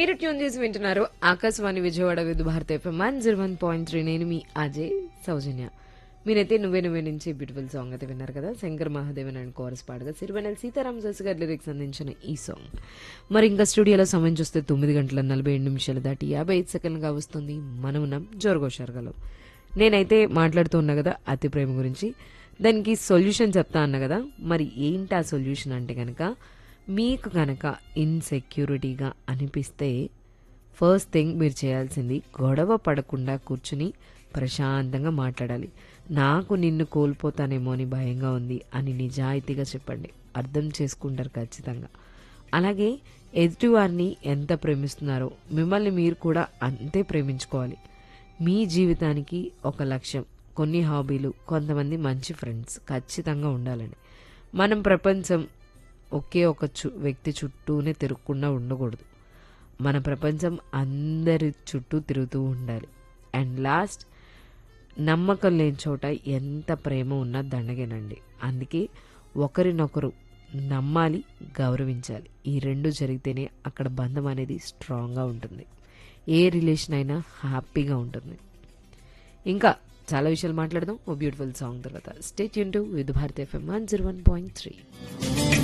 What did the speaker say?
మీరు ట్యూన్ చేసి వింటున్నారు Akashvani Vijayawada Vividh Bharati FM one zero one point three నేను మీ అజయ్ సౌజన్య మీరైతే నువ్వే నువ్వే నుంచి బ్యూటిఫుల్ సాంగ్ అయితే విన్నారు కదా శంకర్ మహాదేవన్ అండ్ కోరస్ పాడగా సిరివెనల్ సీతారాం శాస్త్రి గారి లిరిక్స్ అందించిన ఈ సాంగ్ మరి ఇంకా స్టూడియోలో సమయం చూస్తే తొమ్మిది గంటల నలభై ఏడు నిమిషాలు దాటి యాభై ఐదు సెకండ్లుగా వస్తుంది మనమునం జోరుగోషారుగలో నేనైతే మాట్లాడుతూ ఉన్నా కదా అతి ప్రేమ గురించి దానికి సొల్యూషన్ చెప్తా అన్నా కదా మరి ఏంటి ఆ సొల్యూషన్ అంటే కనుక మీకు కనుక ఇన్సెక్యూరిటీగా అనిపిస్తే ఫస్ట్ థింగ్ మీరు చేయాల్సింది గొడవ పడకుండా కూర్చుని ప్రశాంతంగా మాట్లాడాలి నాకు నిన్ను కోల్పోతానేమో అని భయంగా ఉంది అని నిజాయితీగా చెప్పండి అర్థం చేసుకుంటారు ఖచ్చితంగా అలాగే ఎదుటివారిని ఎంత ప్రేమిస్తున్నారో మిమ్మల్ని మీరు కూడా అంతే ప్రేమించుకోవాలి మీ జీవితానికి ఒక లక్ష్యం కొన్ని హాబీలు కొంతమంది మంచి ఫ్రెండ్స్ ఖచ్చితంగా ఉండాలండి మనం ప్రపంచం ఒకే ఒక చు వ్యక్తి చుట్టూనే తిరగకుండా ఉండకూడదు మన ప్రపంచం అందరి చుట్టూ తిరుగుతూ ఉండాలి అండ్ లాస్ట్ నమ్మకం లేని చోట ఎంత ప్రేమ ఉన్నా దండగేనండి అందుకే ఒకరినొకరు నమ్మాలి గౌరవించాలి ఈ రెండు జరిగితేనే అక్కడ బంధం అనేది స్ట్రాంగ్గా ఉంటుంది ఏ రిలేషన్ అయినా హ్యాపీగా ఉంటుంది ఇంకా చాలా విషయాలు మాట్లాడదాం ఓ బ్యూటిఫుల్ సాంగ్ తర్వాత స్టేట్ యూన్ to Vividh Bharati FM one zero one point three